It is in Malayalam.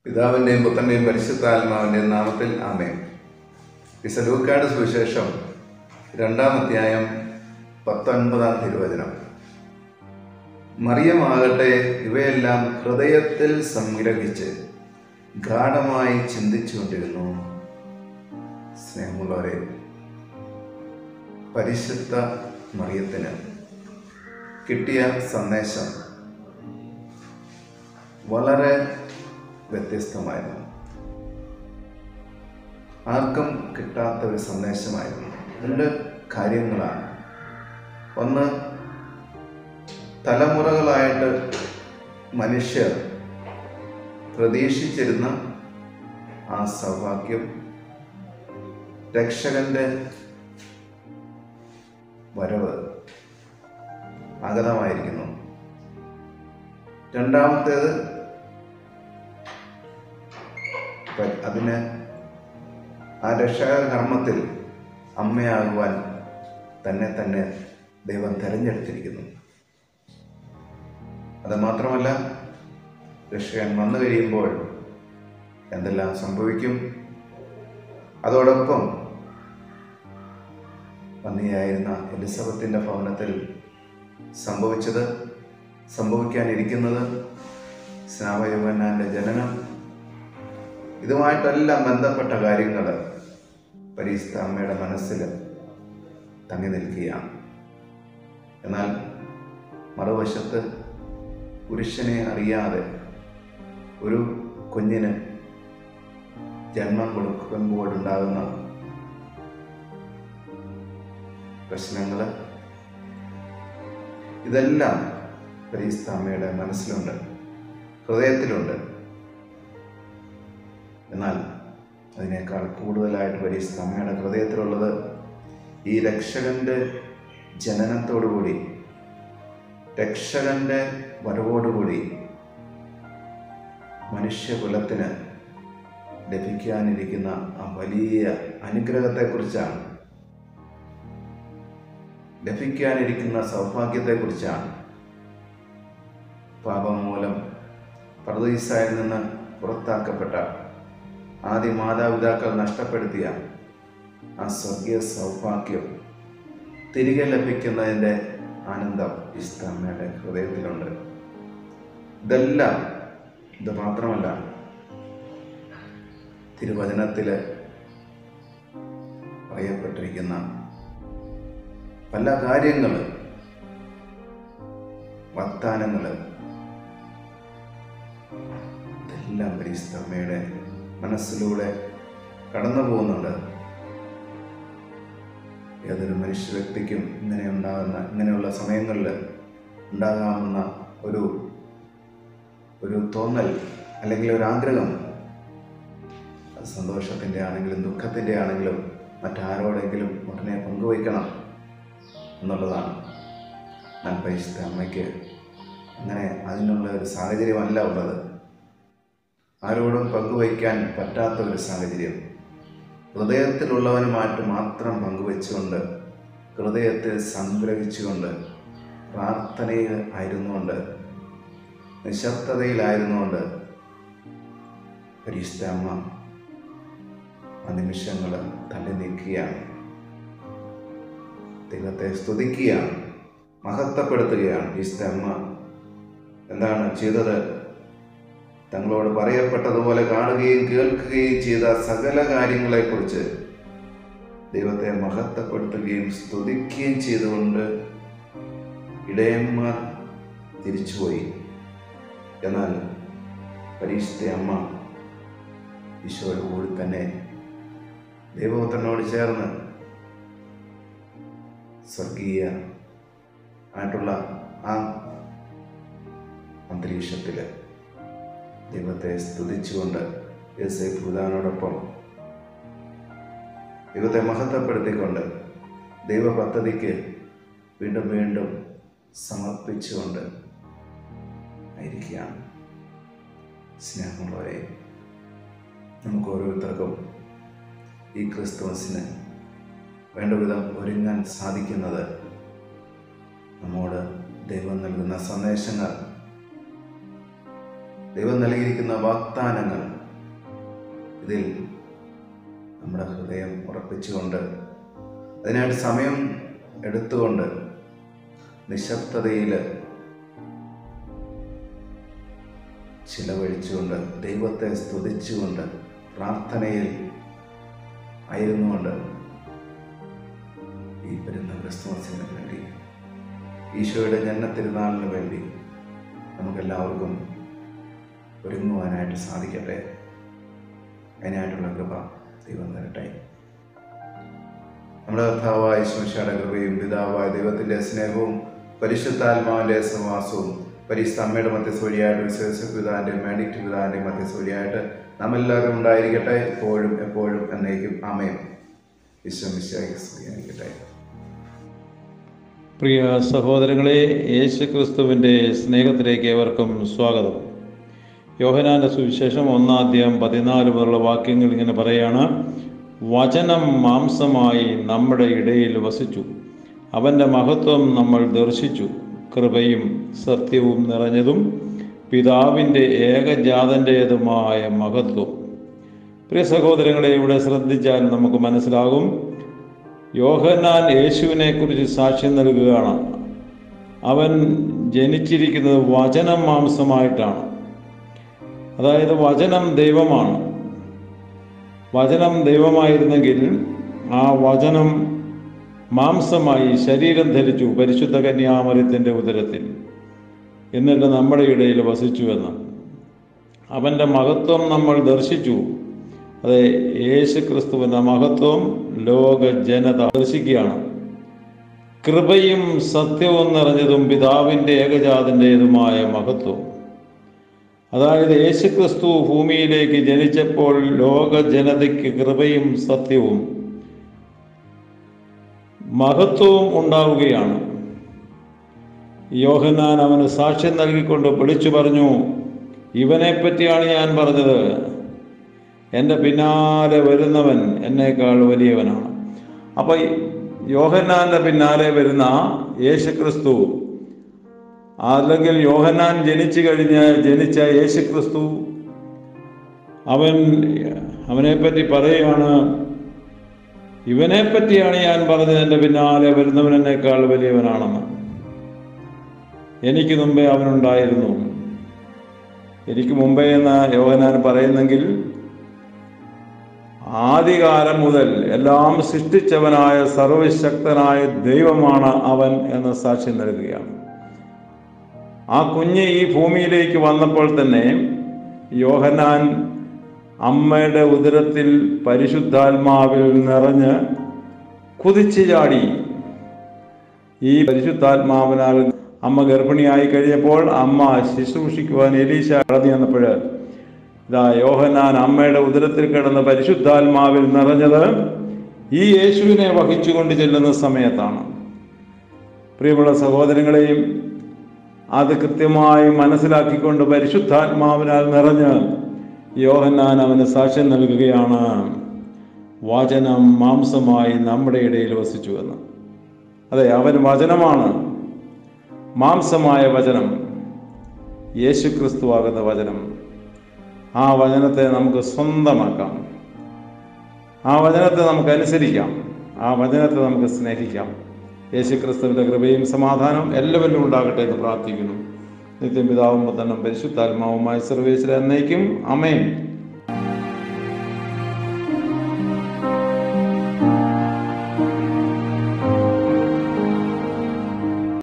പിതാവിൻ്റെയും പുത്രൻ്റെയും പരിശുദ്ധാത്മാവിൻ്റെയും നാമത്തിൽ ആമേ വിസലൂക്കാട് സുവിശേഷം രണ്ടാം അധ്യായം പത്തൊൻപതാം തിരുവചനം മറിയമാകട്ടെ ഇവയെല്ലാം ഹൃദയത്തിൽ സംഗ്രഹിച്ച് ഗാഠമായി ചിന്തിച്ചുകൊണ്ടിരുന്നു സ്നേഹമുള്ളവരെ പരിശുദ്ധ മറിയത്തിന് കിട്ടിയ സന്ദേശം വളരെ വ്യത്യസ്തമായിരുന്നു ആർക്കും കിട്ടാത്ത ഒരു സന്ദേശമായിരുന്നു രണ്ട് കാര്യങ്ങളാണ് ഒന്ന് തലമുറകളായിട്ട് മനുഷ്യർ പ്രതീക്ഷിച്ചിരുന്ന ആ സൗഭാഗ്യം രക്ഷകന്റെ വരവ് ആഗതമായിരിക്കുന്നു രണ്ടാമത്തേത് പ- അതിന് ആ രക്ഷാകര കർമ്മത്തിൽ അമ്മയാകുവാൻ തന്നെ തന്നെ ദൈവം തിരഞ്ഞെടുത്തിരിക്കുന്നു അത് മാത്രമല്ല രക്ഷകൻ വന്നു കഴിയുമ്പോൾ എന്തെല്ലാം സംഭവിക്കും അതോടൊപ്പം പന്നിയായിരുന്ന എലിസബത്തിൻ്റെ ഭവനത്തിൽ സംഭവിച്ചത് സംഭവിക്കാനിരിക്കുന്നത് സ്നാപയോഹന്നാൻ്റെ ജനനം ഇതുമായിട്ടെല്ലാം ബന്ധപ്പെട്ട കാര്യങ്ങൾ പരിസ്ഥ അമ്മയുടെ മനസ്സിൽ തങ്ങി നിൽക്കുകയാണ് എന്നാൽ മറുവശത്ത് പുരുഷനെ അറിയാതെ ഒരു കുഞ്ഞിന് ജന്മം കൊടുക്കുമ്പോഴുണ്ടാകുന്ന പ്രശ്നങ്ങൾ ഇതെല്ലാം പരിസ്ഥ അമ്മയുടെ മനസ്സിലുണ്ട് ഹൃദയത്തിലുണ്ട് എന്നാൽ അതിനേക്കാൾ കൂടുതലായിട്ട് പരിസ്ഥ അമ്മയുടെ ഹൃദയത്തിലുള്ളത് ഈ രക്ഷകന്റെ ജനനത്തോടുകൂടി രക്ഷകന്റെ വരവോടുകൂടി മനുഷ്യകുലത്തിന് ലഭിക്കാനിരിക്കുന്ന ആ വലിയ അനുഗ്രഹത്തെക്കുറിച്ചാണ് ലഭിക്കാനിരിക്കുന്ന സൗഭാഗ്യത്തെക്കുറിച്ചാണ് പാപം മൂലം പർദീസായിൽ നിന്ന് പുറത്താക്കപ്പെട്ട ആദ്യ മാതാപിതാക്കൾ നഷ്ടപ്പെടുത്തിയ ആ സ്വർഗീയ സൗഭാഗ്യം തിരികെ ലഭിക്കുന്നതിൻ്റെ ആനന്ദം ഇസ്ലാമയുടെ ഹൃദയത്തിലുണ്ട് ഇതെല്ലാം ഇത് മാത്രമല്ല തിരുവചനത്തിൽ പറയപ്പെട്ടിരിക്കുന്ന പല കാര്യങ്ങൾ വാഗ്ദാനങ്ങൾ ഇതെല്ലാം പരിസ്ഥമ്മയുടെ മനസ്സിലൂടെ കടന്നു പോകുന്നുണ്ട് ഏതൊരു മനുഷ്യ വ്യക്തിക്കും ഇങ്ങനെ ഉണ്ടാകുന്ന ഇങ്ങനെയുള്ള സമയങ്ങളിൽ ഉണ്ടാകാവുന്ന ഒരു ഒരു തോന്നൽ അല്ലെങ്കിൽ ഒരു ആഗ്രഹം അത് സന്തോഷത്തിൻ്റെ ആണെങ്കിലും ദുഃഖത്തിൻ്റെ ആണെങ്കിലും മറ്റാരോടെങ്കിലും ഉടനെ പങ്കുവയ്ക്കണം എന്നുള്ളതാണ് എന്നാൽ പരിശുദ്ധ അമ്മയ്ക്ക് അങ്ങനെ അതിനുള്ള ഒരു സാഹചര്യമല്ല ഉള്ളത് ആരോടും പങ്കുവയ്ക്കാൻ പറ്റാത്ത ഒരു സാഹചര്യം ഹൃദയത്തിലുള്ളവനുമായിട്ട് മാത്രം പങ്കുവെച്ചുകൊണ്ട് ഹൃദയത്തിൽ സംഗ്രഹിച്ചുകൊണ്ട് പ്രാർത്ഥനയിൽ ആയിരുന്നുകൊണ്ട് നിശബ്ദതയിലായിരുന്നുകൊണ്ട് പരിശുദ്ധ അമ്മ ആ നിമിഷങ്ങൾ തള്ളി നീക്കുകയാണ് ദൈവത്തെ സ്തുതിക്കുകയാണ് മഹത്വപ്പെടുത്തുകയാണ് വിശുദ്ധ അമ്മ എന്താണ് ചെയ്തത് തങ്ങളോട് പറയപ്പെട്ടതുപോലെ കാണുകയും കേൾക്കുകയും ചെയ്ത സകല കാര്യങ്ങളെക്കുറിച്ച് ദൈവത്തെ മഹത്വപ്പെടുത്തുകയും സ്തുതിക്കുകയും ചെയ്തുകൊണ്ട് ഇടയന്മാർ തിരിച്ചുപോയി എന്നാൽ പരീക്ഷിച്ച അമ്മ ഈശോയുടെ കൂടി തന്നെ ദൈവപുത്രനോട് ചേർന്ന് സ്വർഗീയ ആയിട്ടുള്ള ആ അന്തരീക്ഷത്തിൽ ദൈവത്തെ സ്തുതിച്ചുകൊണ്ട് യേസേ ഭൂതാനോടൊപ്പം ദൈവത്തെ മഹത്വപ്പെടുത്തിക്കൊണ്ട് ദൈവ പദ്ധതിക്ക് വീണ്ടും വീണ്ടും സമർപ്പിച്ചുകൊണ്ട് ആയിരിക്കുകയാണ് സ്നേഹമുള്ളവരെ നമുക്ക് ഓരോരുത്തർക്കും ഈ ക്രിസ്തുമസിന് വേണ്ട വിധം ഒരുങ്ങാൻ സാധിക്കുന്നത് നമ്മോട് ദൈവം നൽകുന്ന സന്ദേശങ്ങൾ ദൈവം നൽകിയിരിക്കുന്ന വാഗ്ദാനങ്ങൾ ഇതിൽ നമ്മുടെ ഹൃദയം ഉറപ്പിച്ചുകൊണ്ട് അതിനായിട്ട് സമയം എടുത്തുകൊണ്ട് നിശബ്ദതയിൽ ചിലവഴിച്ചുകൊണ്ട് ദൈവത്തെ സ്തുതിച്ചുകൊണ്ട് പ്രാർത്ഥനയിൽ ആയിരുന്നുകൊണ്ട് ഈ വരുന്ന ക്രിസ്തുമസിന് വേണ്ടി ഈശോയുടെ ജന്മ തിരുനാളിന് വേണ്ടി നമുക്കെല്ലാവർക്കും ഒരുങ്ങുവാനായിട്ട് സാധിക്കട്ടെ അതിനായിട്ടുള്ള കൃപ ദൈവം തരട്ടെ നമ്മുടെ കർത്താവായ ഈശ്വരയുടെ കൃപയും പിതാവായ ദൈവത്തിൻ്റെ സ്നേഹവും പരിശുദ്ധാത്മാവിൻ്റെ സഹവാസവും പരിശുദ്ധ അമ്മയുടെ മധ്യസ്ഥ വഴിയായിട്ട് വിശ്വസിപ്പിതാൻ്റെയും മേഡിക്റ്റ് പിതാൻ്റെയും മധ്യസ്ഥ വഴിയായിട്ട് നാം എല്ലാവരും ഉണ്ടായിരിക്കട്ടെ എപ്പോഴും എപ്പോഴും എന്നേക്കും അമയും വിശ്വമിശായി സ്തുതിയായിരിക്കട്ടെ പ്രിയ സഹോദരങ്ങളെ യേശു ക്രിസ്തുവിൻ്റെ സ്നേഹത്തിലേക്ക് ഏവർക്കും സ്വാഗതം യോഹനാന്റെ സുവിശേഷം ഒന്നാദ്യം പതിനാല് മുതലുള്ള വാക്യങ്ങൾ ഇങ്ങനെ പറയാണ് വചനം മാംസമായി നമ്മുടെ ഇടയിൽ വസിച്ചു അവൻ്റെ മഹത്വം നമ്മൾ ദർശിച്ചു കൃപയും സത്യവും നിറഞ്ഞതും പിതാവിൻ്റെ ഏകജാതൻ്റേതുമായ മഹത്വം പ്രിയ സഹോദരങ്ങളെ ഇവിടെ ശ്രദ്ധിച്ചാൽ നമുക്ക് മനസ്സിലാകും യോഹന്നാൻ യേശുവിനെ കുറിച്ച് സാക്ഷ്യം നൽകുകയാണ് അവൻ ജനിച്ചിരിക്കുന്നത് വചനം മാംസമായിട്ടാണ് അതായത് വചനം ദൈവമാണ് വചനം ദൈവമായിരുന്നെങ്കിൽ ആ വചനം മാംസമായി ശരീരം ധരിച്ചു പരിശുദ്ധ കന്യാമരത്തിൻ്റെ ഉദരത്തിൽ എന്നിട്ട് നമ്മുടെ ഇടയിൽ വസിച്ചുവെന്ന് അവൻ്റെ മഹത്വം നമ്മൾ ദർശിച്ചു അതെ യേശു ക്രിസ്തുവിൻ്റെ മഹത്വം ലോക ജനത ദർശിക്കുകയാണ് കൃപയും സത്യവും നിറഞ്ഞതും പിതാവിൻ്റെ ഏകജാതൻ്റേതുമായ മഹത്വം അതായത് യേശു ക്രിസ്തു ഭൂമിയിലേക്ക് ജനിച്ചപ്പോൾ ലോക ജനതയ്ക്ക് കൃപയും സത്യവും മഹത്വവും ഉണ്ടാവുകയാണ് യോഹന്നാൻ അവന് സാക്ഷ്യം നൽകിക്കൊണ്ട് വിളിച്ചു പറഞ്ഞു ഇവനെ പറ്റിയാണ് ഞാൻ പറഞ്ഞത് എൻ്റെ പിന്നാലെ വരുന്നവൻ എന്നേക്കാൾ വലിയവനാണ് അപ്പോൾ യോഹന്നാൻ്റെ പിന്നാലെ വരുന്ന യേശുക്രിസ്തു അല്ലെങ്കിൽ യോഹന്നാൻ ജനിച്ചു കഴിഞ്ഞ് ജനിച്ച യേശുക്രിസ്തു അവൻ അവനെപ്പറ്റി പറയുകയാണ് ഇവനെ പറ്റിയാണ് ഞാൻ പറഞ്ഞത് എൻ്റെ പിന്നാലെ വരുന്നവൻ എന്നേക്കാൾ വലിയവനാണെന്ന് എനിക്ക് മുമ്പേ അവനുണ്ടായിരുന്നു എനിക്ക് മുമ്പേ എന്ന് യോഹനാൻ പറയുന്നെങ്കിൽ ആദികാലം മുതൽ എല്ലാം സൃഷ്ടിച്ചവനായ സർവശക്തനായ ദൈവമാണ് അവൻ എന്ന സാക്ഷ്യം നൽകുകയാണ് ആ കുഞ്ഞ് ഈ ഭൂമിയിലേക്ക് വന്നപ്പോൾ തന്നെ യോഹനാൻ അമ്മയുടെ ഉദരത്തിൽ പരിശുദ്ധാത്മാവിൽ നിറഞ്ഞ് കുതിച്ചു ചാടി ഈ പരിശുദ്ധാത്മാവിനാൽ അമ്മ ഗർഭിണിയായി കഴിഞ്ഞപ്പോൾ അമ്മ ശുശ്രൂഷിക്കുവാൻ എലീശ കടന്നു വന്നപ്പോൾ ഇതാ യോഹനാൻ അമ്മയുടെ ഉദരത്തിൽ കിടന്ന പരിശുദ്ധാത്മാവിൽ നിറഞ്ഞത് ഈ യേശുവിനെ വഹിച്ചുകൊണ്ട് ചെല്ലുന്ന സമയത്താണ് പ്രിയമുള്ള സഹോദരങ്ങളെയും അത് കൃത്യമായി മനസ്സിലാക്കിക്കൊണ്ട് പരിശുദ്ധാത്മാവിനാൽ നിറഞ്ഞ് യോഹന്നാൻ അവന് സാക്ഷ്യം നൽകുകയാണ് വചനം മാംസമായി നമ്മുടെ ഇടയിൽ വസിച്ചു എന്ന് അതെ അവൻ വചനമാണ് മാംസമായ വചനം യേശു ക്രിസ്തുവാകുന്ന വചനം ആ വചനത്തെ നമുക്ക് സ്വന്തമാക്കാം ആ വചനത്തെ നമുക്ക് അനുസരിക്കാം ആ വചനത്തെ നമുക്ക് സ്നേഹിക്കാം യേശു ക്രിസ്തുവിൻ്റെ കൃപയും സമാധാനവും എല്ലാവരിലും ഉണ്ടാകട്ടെ എന്ന് പ്രാർത്ഥിക്കുന്നു നിത്യം പിതാവും പുത്രനും പരിശുദ്ധാത്മാവുമായി സർവേശ്വര എന്നേക്കും അമേൻ